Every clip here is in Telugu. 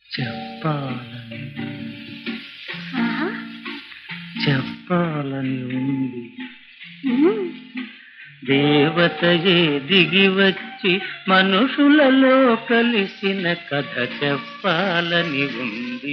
చెప్పాలని ఆహా. చెప్పాలని ఉంది ఉమ్. దేవతయే దిగి వచ్చి మనుషులలో కలిసిన కథ చెప్పాలని ఉంది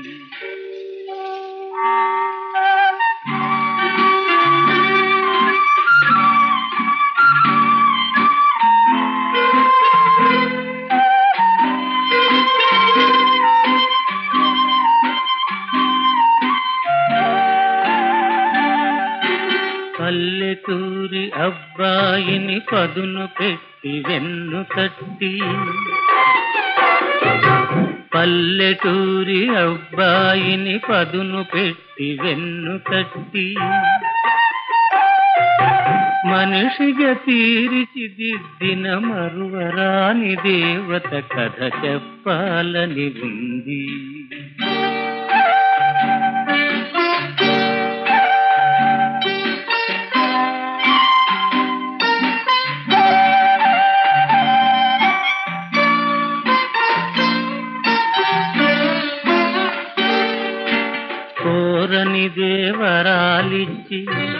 పల్లెటూరి అబ్బాయిని పదును పెట్టి వెన్ను తట్టి పల్లెటూరి అబ్బాయిని పదును పెట్టి వెన్ను తట్టి మనిషిగా తీర్చిదిద్దిన మరువరాని దేవత కథ చెప్పాలని ఉంది కోరని దేవరాలిచ్చి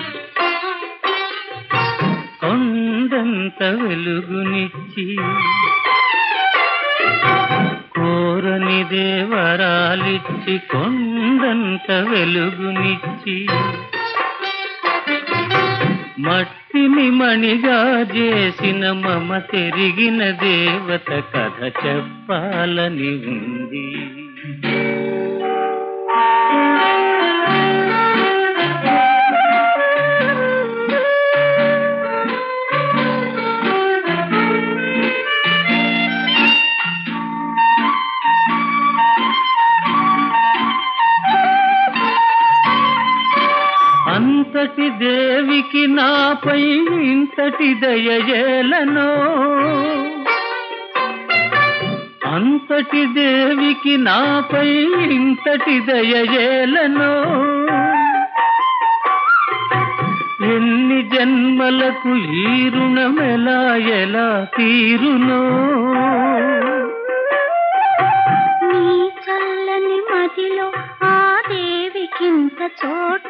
కొండంత వెలుగునిచ్చి కోరని దేవరాలిచ్చి కొండంత వెలుగునిచ్చి మట్టిని మణిగా చేసిన మమ తెరిగిన దేవత కథ చెప్పాలని ఉంది అంతటి దేవికి నాపై ఇంతటి దయజేలనో అంతటి దేవికి నాపై ఇంతటి దయజేలనో ఎన్ని జన్మలకు ఈ రుణమెలా ఎలా తీరునో నీ చల్లని మదిలో ఆ దేవికింత చోటు